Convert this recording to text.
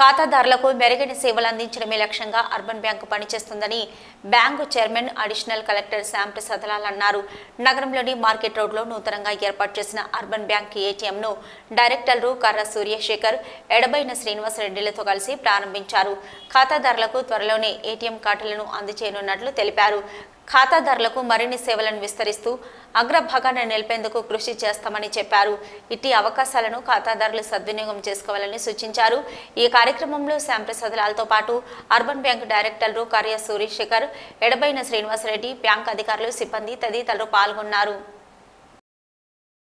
ఖాతాదారులకు మెరుగైన సేవలు అందించడమే లక్ష్యంగా అర్బన్ బ్యాంకు పనిచేస్తుందని bank chairman additional collector Shyam Prasad Lal అన్నారు నగరంలోని మార్కెట్ రోడ్లో నూతనంగా ఏర్పాటు చేసిన అర్బన్ బ్యాంక్ ఏటీఎంను డైరెక్టర్లు కర్ర సూర్యశేఖర్ ఎడబైన శ్రీనివాసరెడ్డిలతో కలిసి ప్రారంభించారు ఖాతాదారులకు త్వరలోనే ఏటీఎం కార్డులను అందజేయనున్నట్లు తెలిపారు ఖాతాదారులకు మరిన్ని సేవలను విస్తరిస్తూ అగ్రభాగాన నిలిపేందుకు కృషి చేస్తామని చెప్పారు ఇట్టి అవకాశాలను ఖాతాదారులు సద్వినియోగం చేసుకోవాలని సూచించారు ఈ కార్యక్రమంలో శ్యాంప్రసాద్ లాల్తో పాటు అర్బన్ బ్యాంక్ డైరెక్టర్లు కార్య సూర్యశేఖర్ ఎడబైన శ్రీనివాసరెడ్డి బ్యాంక్ అధికారులు సిబ్బంది తదితరులు పాల్గొన్నారు